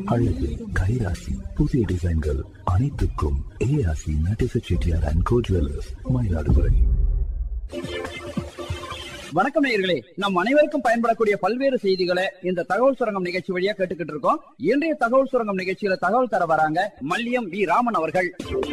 அழகு கைராசி புதிய டிசைன்கள் அனைத்துக்கும் ஏஆசி நட்டிச Chettiar and co jewellers Mayiladuthurai வணக்கம் நேயர்களே நம் அனைவருக்கும் பயன்படக்கூடிய பல்வேறு செய்திகளை இந்த தகவல் சுரங்கம் நிகழ்ச்சி வழியா கேட்டுக்கிட்டு இருக்கோம் இன்றைய தகவல் சுரங்கம் நிகழ்ச்சியில தகவல் தர வராங்க மல்லியம் வி ராமன் அவர்கள்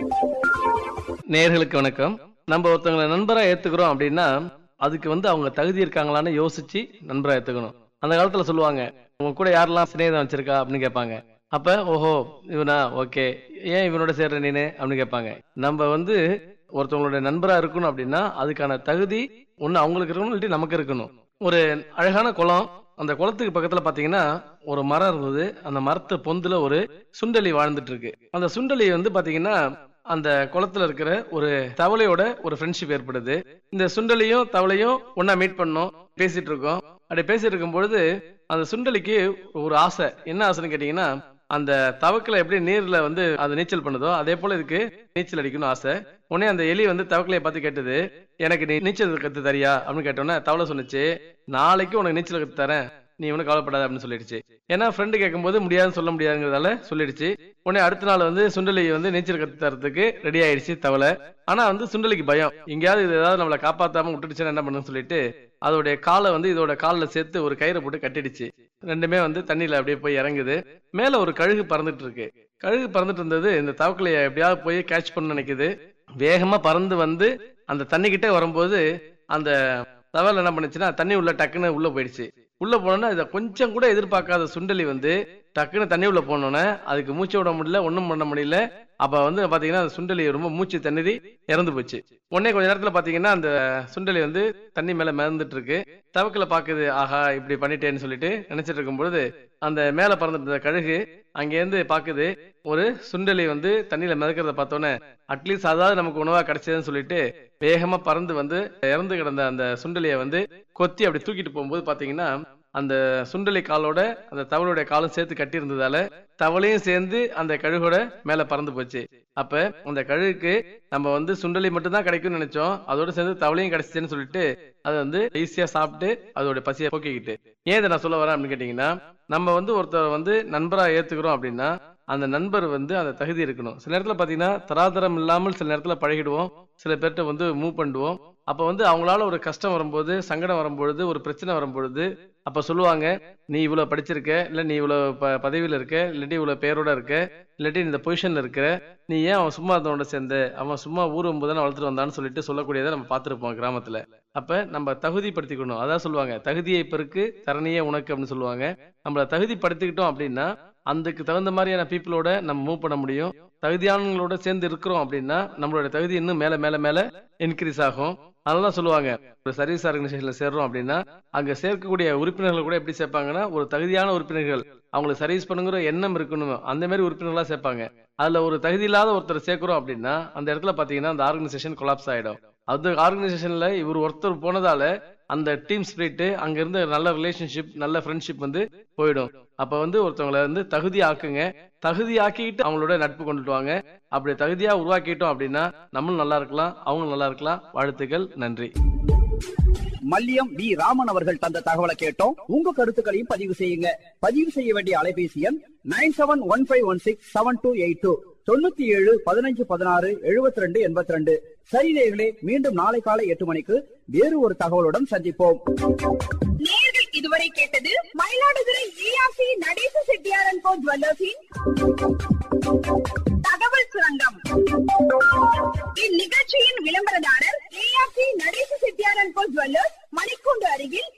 நேயர்களுக்கு வணக்கம் நம்ம ஒருத்தவங்களை நண்பரா ஏத்துக்கிறோம் அப்படின்னா அதுக்கு வந்து அவங்க தகுதி இருக்காங்களான்னு யோசிச்சு நண்பரா ஏத்துக்கணும் அந்த காலத்துல சொல்லுவாங்க உங்க கூட யாரெல்லாம் சிநேகிதம் வச்சிருக்கா அப்படின்னு கேட்பாங்க அப்ப ஓஹோ இவனா ஓகே ஏன் இவனோட சேர்ற நீனு அப்படின்னு கேட்பாங்க நம்ம வந்து ஒருத்தவங்களோட நண்பரா இருக்கணும் அப்படின்னா அதுக்கான தகுதி ஒண்ணு அவங்களுக்கு இருக்கணும் இல்லாட்டி நமக்கு இருக்கணும் ஒரு அழகான குளம் அந்த குளத்துக்கு பக்கத்துல பாத்தீங்கன்னா ஒரு மரம் இருந்தது அந்த மரத்து பொந்துல ஒரு சுண்டலி வாழ்ந்துட்டு இருக்கு அந்த சுண்டலி வந்து பாத்தீங்கன்னா அந்த குளத்துல இருக்கிற ஒரு தவளையோட ஒரு ஃப்ரெண்ட்ஷிப் ஏற்படுது இந்த சுண்டலியும் தவளையும் ஒன்னா மீட் பண்ணோம் பேசிட்டு இருக்கோம் அப்படி பேசிட்டு இருக்கும் பொழுது அந்த சுண்டலிக்கு ஒரு ஆசை என்ன ஆசைன்னு கேட்டீங்கன்னா அந்த தவக்கலை எப்படி நீர்ல வந்து அது நீச்சல் பண்ணுதோ அதே போல இதுக்கு நீச்சல் அடிக்கணும் ஆசை உடனே அந்த எலி வந்து தவக்கலையை பார்த்து கேட்டது எனக்கு நீ நீச்சல் கத்து தரியா அப்படின்னு கேட்டோன்னே தவளை சொன்னுச்சு நாளைக்கு உனக்கு நீச்சல் கத்து தரேன் நீ ஒன்றும் கவலைப்படாத அப்படின்னு சொல்லிடுச்சு ஏன்னா ஃப்ரெண்டு கேட்கும்போது முடியாதுன்னு சொல்ல முடியாதுங்கிறதால சொல்லிடுச்சு உடனே அடுத்த நாள் வந்து சுண்டலி வந்து நீச்சல் கத்து தரத்துக்கு ரெடி ஆயிடுச்சு தவளை ஆனா வந்து சுண்டலிக்கு பயம் எங்கேயாவது இது ஏதாவது நம்மளை காப்பாத்தாம விட்டுடுச்சுன்னா என்ன பண்ணுன்னு சொல்லிட்டு அதோடைய காலை வந்து இதோட காலில் சேர்த்து ஒரு கயிறை போட்டு கட்டிடுச்சு ரெண்டுமே வந்து தண்ணியில அப்படியே போய் இறங்குது மேல ஒரு கழுகு பறந்துட்டு இருக்கு கழுகு பறந்துட்டு இருந்தது இந்த தவக்கலையை எப்படியாவது போய் கேட்ச் பண்ண நினைக்குது வேகமா பறந்து வந்து அந்த தண்ணி கிட்டே வரும்போது அந்த தவளை என்ன பண்ணுச்சுன்னா தண்ணி உள்ள டக்குன்னு உள்ள போயிடுச்சு உள்ள போனோன்னா இதை கொஞ்சம் கூட எதிர்பார்க்காத சுண்டலி வந்து டக்குன்னு தண்ணி உள்ள போனோன்னே அதுக்கு மூச்சு விட முடியல ஒன்றும் பண்ண முடியல அப்ப வந்து பாத்தீங்கன்னா அந்த சுண்டலி ரொம்ப மூச்சு தண்ணி இறந்து போச்சு உடனே கொஞ்ச நேரத்துல பாத்தீங்கன்னா அந்த சுண்டலி வந்து தண்ணி மேல மிதந்துட்டு இருக்கு தவக்கல பாக்குது ஆஹா இப்படி பண்ணிட்டேன்னு சொல்லிட்டு நினைச்சிட்டு இருக்கும் பொழுது அந்த மேல பறந்துட்டு இருந்த கழுகு அங்கேருந்து பாக்குது ஒரு சுண்டலி வந்து தண்ணியில மிதக்கிறத பார்த்தோன்னே அட்லீஸ்ட் அதாவது நமக்கு உணவா கிடைச்சதுன்னு சொல்லிட்டு வேகமா பறந்து வந்து இறந்து கிடந்த அந்த சுண்டலியை வந்து கொத்தி அப்படி தூக்கிட்டு போகும்போது பாத்தீங்கன்னா அந்த சுண்டலி காலோட அந்த தவளையோட காலும் சேர்த்து கட்டி இருந்ததால தவளையும் சேர்ந்து அந்த கழுகோட மேல பறந்து போச்சு அப்ப அந்த கழுகுக்கு நம்ம வந்து சுண்டலி மட்டும் தான் கிடைக்கும்னு நினைச்சோம் அதோட சேர்ந்து தவளையும் கிடைச்சிச்சுன்னு சொல்லிட்டு அதை வந்து ஈஸியா சாப்பிட்டு அதோட பசியை போக்கிக்கிட்டு ஏன் இதை நான் சொல்ல வரேன் அப்படின்னு கேட்டீங்கன்னா நம்ம வந்து ஒருத்தர் வந்து நண்பரா ஏத்துக்கிறோம் அப்படின்னா அந்த நண்பர் வந்து அந்த தகுதி இருக்கணும் சில நேரத்துல பாத்தீங்கன்னா தராதரம் இல்லாமல் சில நேரத்துல பழகிடுவோம் சில பேர்கிட்ட வந்து மூவ் பண்ணுவோம் அப்ப வந்து அவங்களால ஒரு கஷ்டம் வரும்போது சங்கடம் வரும்பொழுது ஒரு பிரச்சனை வரும்பொழுது அப்ப சொல்லுவாங்க நீ இவ்வளவு படிச்சிருக்க இல்ல நீ இவ்வளவு ப- பதவியில இருக்க இல்லாட்டி இவ்வளவு பேரோட இருக்க இல்லாட்டி இந்த பொசிஷன்ல இருக்க நீ ஏன் அவன் சும்மா இருந்தவனோட சேர்ந்து அவன் சும்மா ஊர் தானே வளர்த்துட்டு வந்தான்னு சொல்லிட்டு சொல்லக்கூடியதை நம்ம பார்த்திருப்போம் கிராமத்துல அப்ப நம்ம தகுதிப்படுத்திக்கணும் அதான் சொல்லுவாங்க தகுதியை பெருக்கு தரணியே உனக்கு அப்படின்னு சொல்லுவாங்க நம்மள தகுதிப்படுத்திக்கிட்டோம் அப்படின்னா அதுக்கு தகுந்த மாதிரியான பீப்புளோட நம்ம மூவ் பண்ண முடியும் தகுதியானவங்களோட சேர்ந்து இருக்கிறோம் அப்படின்னா நம்மளோட தகுதி இன்னும் மேல மேல மேல இன்க்ரீஸ் ஆகும் அதனால சொல்லுவாங்க ஒரு சர்வீஸ் ஆர்கனைசேஷன்ல சேர்றோம் அப்படின்னா அங்க சேர்க்கக்கூடிய உறுப்பினர்கள் கூட எப்படி சேர்ப்பாங்கன்னா ஒரு தகுதியான உறுப்பினர்கள் அவங்களுக்கு சர்வீஸ் பண்ணுங்கிற எண்ணம் இருக்கணும் அந்த மாதிரி உறுப்பினர்களா சேர்ப்பாங்க அதுல ஒரு தகுதி இல்லாத ஒருத்தர் சேர்க்கிறோம் அப்படின்னா அந்த இடத்துல பாத்தீங்கன்னா அந்த ஆர்கனைசேஷன் கொலாப்ஸ் ஆயிடும் அந்த ஆர்கனைசேஷன்ல இவர் ஒருத்தர் போனதால அந்த டீம் ஸ்பிரிட் அங்க இருந்த நல்ல ரிலேஷன்ஷிப் நல்ல ஃப்ரெண்ட்ஷிப் வந்து போயிடும் அப்ப வந்து ஒருத்தவங்களை வந்து தகுதி ஆக்குங்க தகுதி ஆக்கிட்டு அவங்களோட நட்பு கொண்டுட்டு வாங்க அப்படி தகுதியா உருவாக்கிட்டோம் அப்படின்னா நம்மளும் நல்லா இருக்கலாம் அவங்களும் நல்லா இருக்கலாம் வாழ்த்துக்கள் நன்றி மல்லியம் வி ராமன் அவர்கள் தந்த தகவலை கேட்டோம் உங்க கருத்துக்களையும் பதிவு செய்யுங்க பதிவு செய்ய வேண்டிய அலைபேசி எண் nine seven one five one six seven two eight two தொண்ணூத்தி ஏழு பதினஞ்சு பதினாறு எழுபத்தி ரெண்டு எண்பத்தி ரெண்டு சரி நேயர்களே மீண்டும் நாளை காலை எட்டு மணிக்கு வேறு ஒரு தகவலுடன் சந்திப்போம் நேர்கள் இதுவரை கேட்டது மயிலாடுதுறை ஜிஆர்சி நடேச செட்டியாரன் கோ ஜுவல்லர்ஸின் தகவல் சுரங்கம் இந்நிகழ்ச்சியின் விளம்பரதாரர் ஏஆர்சி நடேச செட்டியாரன் கோ ஜுவல்லர்ஸ் மணிக்கூண்டு அருகில்